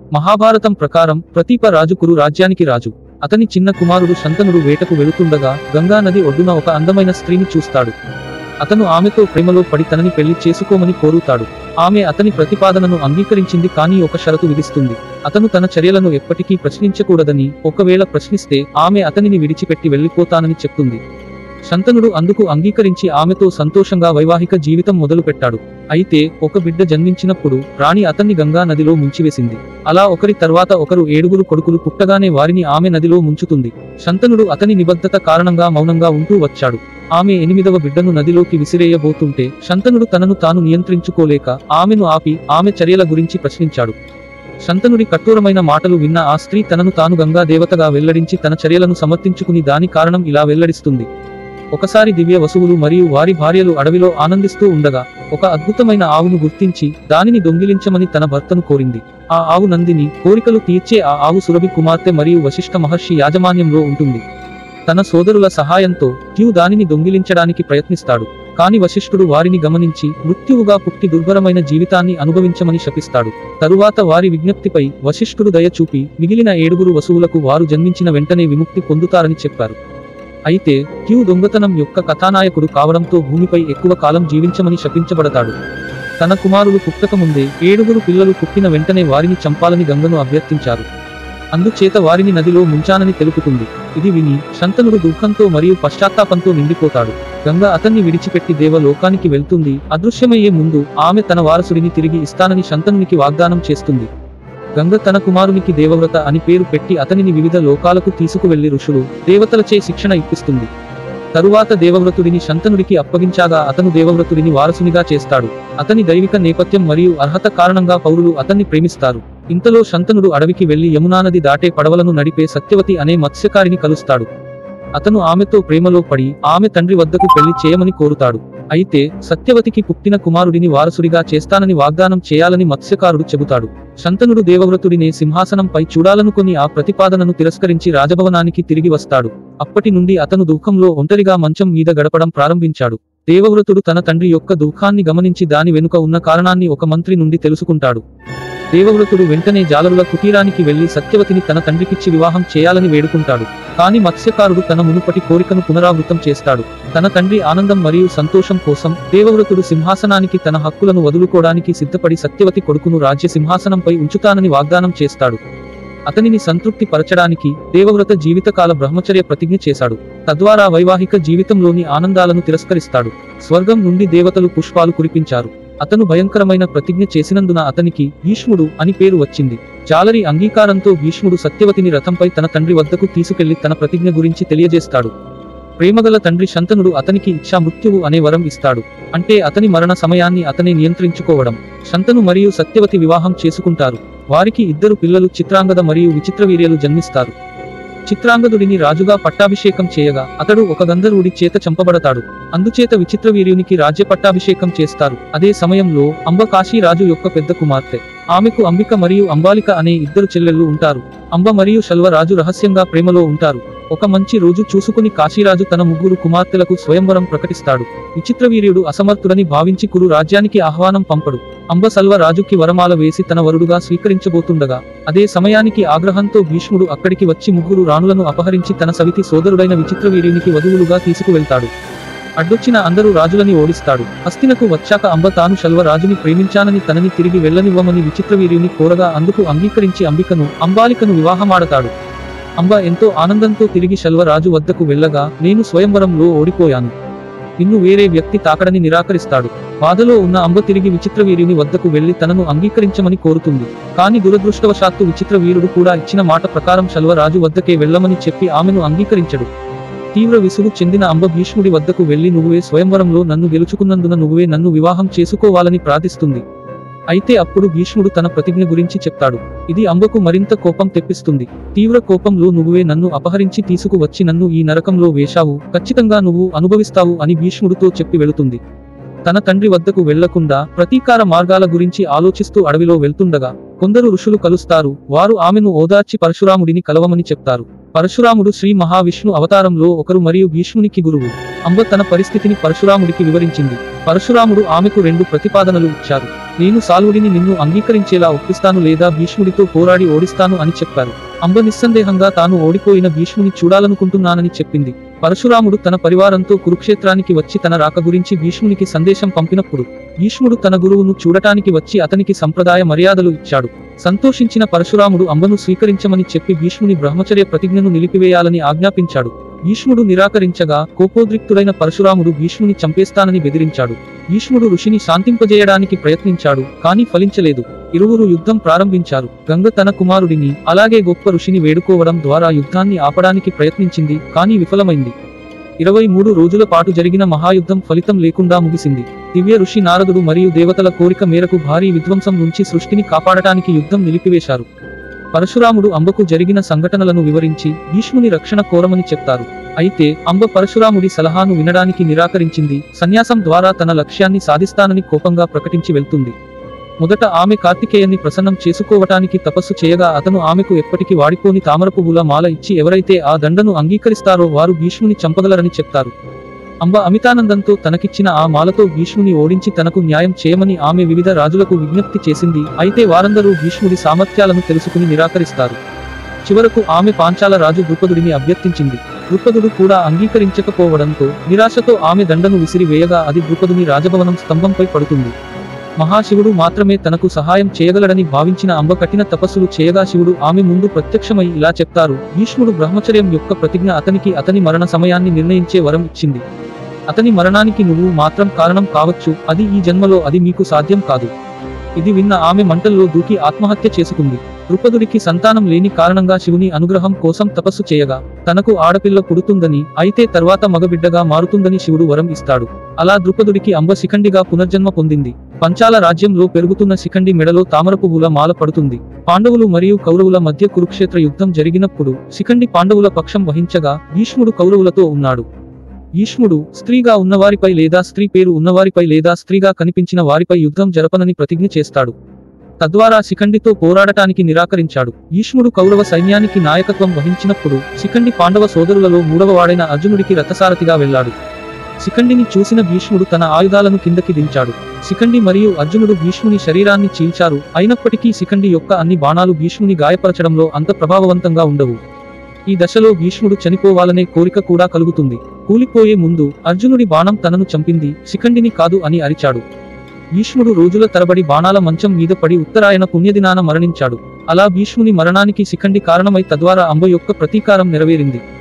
మహాభారతం ప్రకారం ప్రతీప రాజు కురు రాజ్యానికి రాజు అతని చిన్న కుమారుడు శంతనుడు వేటకు వెళుతుండగా గంగా నది ఒడ్డున ఒక అందమైన స్త్రీని చూస్తాడు అతను ఆమెతో ప్రేమలో పడి తనని పెళ్లి చేసుకోమని కోరుతాడు ఆమె అతని ప్రతిపాదనను అంగీకరించింది కానీ ఒక షరతు విధిస్తుంది అతను తన చర్యలను ఎప్పటికీ ప్రశ్నించకూడదని ఒకవేళ ప్రశ్నిస్తే ఆమె అతనిని విడిచిపెట్టి వెళ్లిపోతానని చెప్తుంది శంతనుడు అందుకు అంగీకరించి ఆమెతో సంతోషంగా వైవాహిక జీవితం మొదలుపెట్టాడు అయితే ఒక బిడ్డ జన్మించినప్పుడు రాణి అతన్ని గంగా నదిలో ముంచివేసింది అలా ఒకరి తర్వాత ఒకరు ఏడుగురు కొడుకులు పుట్టగానే వారిని ఆమె నదిలో ముంచుతుంది శంతనుడు అతని నిబద్ధత కారణంగా మౌనంగా ఉంటూ వచ్చాడు ఆమె ఎనిమిదవ బిడ్డను నదిలోకి విసిరేయబోతుంటే శంతనుడు తనను తాను నియంత్రించుకోలేక ఆమెను ఆపి ఆమె చర్యల గురించి ప్రశ్నించాడు శంతనుడి కఠోరమైన మాటలు విన్న ఆ స్త్రీ తనను తాను గంగా దేవతగా వెల్లడించి తన చర్యలను సమర్థించుకుని దాని కారణం ఇలా వెల్లడిస్తుంది ఒకసారి దివ్య వసువులు మరియు వారి భార్యలు అడవిలో ఆనందిస్తూ ఉండగా ఒక అద్భుతమైన ఆవును గుర్తించి దానిని దొంగిలించమని తన భర్తను కోరింది ఆ ఆవు నందిని కోరికలు తీర్చే ఆ ఆవు సురభి కుమార్తె మరియు వశిష్ఠ మహర్షి యాజమాన్యంలో ఉంటుంది తన సోదరుల సహాయంతో ట్యూ దానిని దొంగిలించడానికి ప్రయత్నిస్తాడు కాని వశిష్ఠుడు వారిని గమనించి మృత్యువుగా పుట్టి దుర్భరమైన జీవితాన్ని అనుభవించమని శపిస్తాడు తరువాత వారి విజ్ఞప్తిపై వశిష్ఠుడు దయ చూపి మిగిలిన ఏడుగురు వసువులకు వారు జన్మించిన వెంటనే విముక్తి పొందుతారని చెప్పారు అయితే క్యూ దొంగతనం యొక్క కథానాయకుడు కావడంతో భూమిపై ఎక్కువ కాలం జీవించమని శపించబడతాడు తన కుమారులు పుట్టకముందే ఏడుగురు పిల్లలు పుట్టిన వెంటనే వారిని చంపాలని గంగను అభ్యర్థించారు అందుచేత వారిని నదిలో ముంచానని తెలుపుతుంది ఇది విని శంతనుడు దుఃఖంతో మరియు పశ్చాత్తాపంతో నిండిపోతాడు గంగ అతన్ని విడిచిపెట్టి దేవలోకానికి వెళ్తుంది అదృశ్యమయ్యే ముందు ఆమె తన వారసుడిని తిరిగి ఇస్తానని శంతనునికి వాగ్దానం చేస్తుంది గంగ తన కుమారునికి దేవవ్రత అని పేరు పెట్టి అతనిని వివిధ లోకాలకు తీసుకువెళ్లి ఋషులు దేవతలచే శిక్షణ ఇప్పిస్తుంది తరువాత దేవవ్రతుడిని శంతనుడికి అప్పగించాగా అతను దేవవ్రతుడిని వారసునిగా చేస్తాడు అతని దైవిక నేపథ్యం మరియు అర్హత కారణంగా పౌరులు అతన్ని ప్రేమిస్తారు ఇంతలో శంతనుడు అడవికి వెళ్లి యమునా నది దాటే పడవలను నడిపే సత్యవతి అనే మత్స్యకారిని కలుస్తాడు అతను ఆమెతో ప్రేమలో పడి ఆమె తండ్రి వద్దకు పెళ్లి చేయమని కోరుతాడు అయితే సత్యవతికి పుట్టిన కుమారుడిని వారసుడిగా చేస్తానని వాగ్దానం చేయాలని మత్స్యకారుడు చెబుతాడు శంతనుడు దేవవ్రతుడినే సింహాసనంపై చూడాలనుకుని ఆ ప్రతిపాదనను తిరస్కరించి రాజభవనానికి తిరిగి వస్తాడు అప్పటి నుండి అతను దుఃఖంలో ఒంటరిగా మంచం మీద గడపడం ప్రారంభించాడు దేవవ్రతుడు తన తండ్రి యొక్క దుఃఖాన్ని గమనించి దాని వెనుక ఉన్న కారణాన్ని ఒక మంత్రి నుండి తెలుసుకుంటాడు దేవవ్రతుడు వెంటనే జాలరుల కుటీరానికి వెళ్లి సత్యవతిని తన తండ్రికిచ్చి వివాహం చేయాలని వేడుకుంటాడు కాని మత్స్యకారుడు తన మునుపటి కోరికను పునరావృతం చేస్తాడు తన తండ్రి ఆనందం మరియు సంతోషం కోసం దేవవ్రతుడు సింహాసనానికి తన హక్కులను వదులుకోవడానికి సిద్ధపడి సత్యవతి కొడుకును రాజ్య సింహాసనంపై ఉంచుతానని వాగ్దానం చేస్తాడు అతనిని సంతృప్తి పరచడానికి దేవవ్రత జీవితకాల బ్రహ్మచర్య ప్రతిజ్ఞ చేశాడు తద్వారా వైవాహిక జీవితంలోని ఆనందాలను తిరస్కరిస్తాడు స్వర్గం నుండి దేవతలు పుష్పాలు కురిపించారు అతను భయంకరమైన ప్రతిజ్ఞ చేసినందున అతనికి భీష్ముడు అని పేరు వచ్చింది జాలరి అంగీకారంతో భీష్ముడు సత్యవతిని రథంపై తన తండ్రి వద్దకు తీసుకెళ్లి తన ప్రతిజ్ఞ గురించి తెలియజేస్తాడు ప్రేమగల తండ్రి శంతనుడు అతనికి ఇచ్చా మృత్యువు అనే వరం ఇస్తాడు అంటే అతని మరణ సమయాన్ని అతనే నియంత్రించుకోవడం శంతను మరియు సత్యవతి వివాహం చేసుకుంటారు వారికి ఇద్దరు పిల్లలు చిత్రాంగద మరియు విచిత్రవీర్యలు జన్మిస్తారు చిత్రాంగదుడిని రాజుగా పట్టాభిషేకం చేయగా అతడు ఒక గంధర్వుడి చేత చంపబడతాడు అందుచేత విచిత్రవీర్యునికి రాజ్య పట్టాభిషేకం చేస్తారు అదే సమయంలో అంబ కాశీ రాజు యొక్క పెద్ద కుమార్తె ఆమెకు అంబిక మరియు అంబాలిక అనే ఇద్దరు చెల్లెళ్ళు ఉంటారు అంబ మరియు శల్వ రాజు రహస్యంగా ప్రేమలో ఉంటారు ఒక మంచి రోజు చూసుకుని కాశీరాజు తన ముగ్గురు కుమార్తెలకు స్వయంవరం ప్రకటిస్తాడు విచిత్రవీర్యుడు అసమర్థుడని భావించి కురు రాజ్యానికి ఆహ్వానం పంపడు అంబ సల్వ రాజుకి వరమాల వేసి తన వరుడుగా స్వీకరించబోతుండగా అదే సమయానికి ఆగ్రహంతో భీష్ముడు అక్కడికి వచ్చి ముగ్గురు రాణులను అపహరించి తన సవితి సోదరుడైన విచిత్రవీర్యునికి వధువులుగా తీసుకువెళ్తాడు అడ్డొచ్చిన అందరూ రాజులని ఓడిస్తాడు హస్తినకు వచ్చాక అంబ తాను శల్వ రాజుని ప్రేమించానని తనని తిరిగి వెళ్ళనివ్వమని విచిత్రవీర్యుని కోరగా అందుకు అంగీకరించి అంబికను అంబాలికను వివాహమాడతాడు అంబ ఎంతో ఆనందంతో తిరిగి శల్వరాజు వద్దకు వెళ్ళగా నేను స్వయంవరంలో ఓడిపోయాను నిన్ను వేరే వ్యక్తి తాకడని నిరాకరిస్తాడు బాధలో ఉన్న అంబ తిరిగి విచిత్రవీర్యుని వద్దకు వెళ్లి తనను అంగీకరించమని కోరుతుంది కాని దురదృష్టవశాత్తు విచిత్రవీరుడు కూడా ఇచ్చిన మాట ప్రకారం శల్వరాజు వద్దకే వెళ్ళమని చెప్పి ఆమెను అంగీకరించడు తీవ్ర విసుగు చెందిన అంబ భీష్ముడి వద్దకు వెళ్లి నువ్వే స్వయంవరంలో నన్ను గెలుచుకున్నందున నువ్వే నన్ను వివాహం చేసుకోవాలని ప్రార్థిస్తుంది అయితే అప్పుడు భీష్ముడు తన ప్రతిజ్ఞ గురించి చెప్తాడు ఇది అంబకు మరింత కోపం తెప్పిస్తుంది తీవ్ర కోపంలో నువ్వే నన్ను అపహరించి తీసుకువచ్చి నన్ను ఈ నరకంలో వేశావు ఖచ్చితంగా నువ్వు అనుభవిస్తావు అని భీష్ముడితో చెప్పి వెళుతుంది తన తండ్రి వద్దకు వెళ్లకుండా ప్రతీకార మార్గాల గురించి ఆలోచిస్తూ అడవిలో వెళ్తుండగా కొందరు ఋషులు కలుస్తారు వారు ఆమెను ఓదార్చి పరశురాముడిని కలవమని చెప్తారు పరశురాముడు శ్రీ మహావిష్ణు అవతారంలో ఒకరు మరియు భీష్మునికి గురువు అంబ తన పరిస్థితిని పరశురాముడికి వివరించింది పరశురాముడు ఆమెకు రెండు ప్రతిపాదనలు ఇచ్చారు నేను సాల్వుడిని నిన్ను అంగీకరించేలా ఒప్పిస్తాను లేదా భీష్ముడితో పోరాడి ఓడిస్తాను అని చెప్పారు అంబ నిస్సందేహంగా తాను ఓడిపోయిన భీష్ముని చూడాలనుకుంటున్నానని చెప్పింది పరశురాముడు తన పరివారంతో కురుక్షేత్రానికి వచ్చి తన రాక గురించి భీష్మునికి సందేశం పంపినప్పుడు భీష్ముడు తన గురువును చూడటానికి వచ్చి అతనికి సంప్రదాయ మర్యాదలు ఇచ్చాడు సంతోషించిన పరశురాముడు అంబను స్వీకరించమని చెప్పి భీష్ముని బ్రహ్మచర్య ప్రతిజ్ఞను నిలిపివేయాలని ఆజ్ఞాపించాడు భీష్ముడు నిరాకరించగా కోపోద్రిక్తుడైన పరశురాముడు భీష్ముని చంపేస్తానని బెదిరించాడు భీష్ముడు ఋషిని శాంతింపజేయడానికి ప్రయత్నించాడు కానీ ఫలించలేదు ఇరువురు యుద్ధం ప్రారంభించారు గంగ తన కుమారుడిని అలాగే గొప్ప ఋషిని వేడుకోవడం ద్వారా యుద్ధాన్ని ఆపడానికి ప్రయత్నించింది కానీ విఫలమైంది ఇరవై మూడు రోజుల పాటు జరిగిన మహాయుద్ధం ఫలితం లేకుండా ముగిసింది దివ్య ఋషి నారదుడు మరియు దేవతల కోరిక మేరకు భారీ విధ్వంసం నుంచి సృష్టిని కాపాడటానికి యుద్ధం నిలిపివేశారు పరశురాముడు అంబకు జరిగిన సంఘటనలను వివరించి భీష్ముని రక్షణ కోరమని చెప్తారు అయితే అంబ పరశురాముడి సలహాను వినడానికి నిరాకరించింది సన్యాసం ద్వారా తన లక్ష్యాన్ని సాధిస్తానని కోపంగా ప్రకటించి వెళ్తుంది మొదట ఆమె కార్తికేయన్ని ప్రసన్నం చేసుకోవటానికి తపస్సు చేయగా అతను ఆమెకు ఎప్పటికీ వాడిపోని తామర పువ్వుల మాల ఇచ్చి ఎవరైతే ఆ దండను అంగీకరిస్తారో వారు భీష్ముని చంపగలరని చెప్తారు అంబ అమితానందంతో తనకిచ్చిన ఆ మాలతో భీష్ముని ఓడించి తనకు న్యాయం చేయమని ఆమె వివిధ రాజులకు విజ్ఞప్తి చేసింది అయితే వారందరూ భీష్ముడి సామర్థ్యాలను తెలుసుకుని నిరాకరిస్తారు చివరకు ఆమె పాంచాల రాజు ద్రుపదుడిని అభ్యర్థించింది ద్రుపదుడు కూడా అంగీకరించకపోవడంతో నిరాశతో ఆమె దండను విసిరి వేయగా అది ద్రుపదుని రాజభవనం స్తంభంపై పడుతుంది మహాశివుడు మాత్రమే తనకు సహాయం చేయగలడని భావించిన అంబ కఠిన తపస్సులు చేయగా శివుడు ఆమె ముందు ప్రత్యక్షమై ఇలా చెప్తారు భీష్ముడు బ్రహ్మచర్యం యొక్క ప్రతిజ్ఞ అతనికి అతని మరణ సమయాన్ని నిర్ణయించే వరం ఇచ్చింది అతని మరణానికి నువ్వు మాత్రం కారణం కావచ్చు అది ఈ జన్మలో అది మీకు సాధ్యం కాదు ఇది విన్న ఆమె మంటల్లో దూకి ఆత్మహత్య చేసుకుంది ద్రుపదుడికి సంతానం లేని కారణంగా శివుని అనుగ్రహం కోసం తపస్సు చేయగా తనకు ఆడపిల్ల పుడుతుందని అయితే తర్వాత మగబిడ్డగా మారుతుందని శివుడు వరం ఇస్తాడు అలా ద్రుపదుడికి అంబ శిఖండిగా పునర్జన్మ పొందింది పంచాల రాజ్యంలో పెరుగుతున్న శిఖండి మెడలో తామరపువ్వుల మాల పడుతుంది పాండవులు మరియు కౌరవుల మధ్య కురుక్షేత్ర యుద్ధం జరిగినప్పుడు శిఖండి పాండవుల పక్షం వహించగా భీష్ముడు కౌరవులతో ఉన్నాడు భీష్ముడు స్త్రీగా ఉన్నవారిపై లేదా స్త్రీ పేరు ఉన్నవారిపై లేదా స్త్రీగా కనిపించిన వారిపై యుద్ధం జరపనని ప్రతిజ్ఞ చేస్తాడు తద్వారా శిఖండితో పోరాడటానికి నిరాకరించాడు భీష్ముడు కౌరవ సైన్యానికి నాయకత్వం వహించినప్పుడు శిఖండి పాండవ సోదరులలో మూడవవాడైన అర్జునుడికి రథసారథిగా వెళ్లాడు శిఖండిని చూసిన భీష్ముడు తన ఆయుధాలను కిందకి దించాడు శిఖండి మరియు అర్జునుడు భీష్ముని శరీరాన్ని చీల్చారు అయినప్పటికీ శిఖండి యొక్క అన్ని బాణాలు భీష్ముని గాయపరచడంలో అంత ప్రభావవంతంగా ఉండవు ఈ దశలో భీష్ముడు చనిపోవాలనే కోరిక కూడా కలుగుతుంది కూలిపోయే ముందు అర్జునుడి బాణం తనను చంపింది శిఖండిని కాదు అని అరిచాడు భీష్ముడు రోజుల తరబడి బాణాల మంచం మీద పడి ఉత్తరాయణ పుణ్యదినాన మరణించాడు అలా భీష్ముని మరణానికి శిఖండి కారణమై తద్వారా అంబ యొక్క ప్రతీకారం నెరవేరింది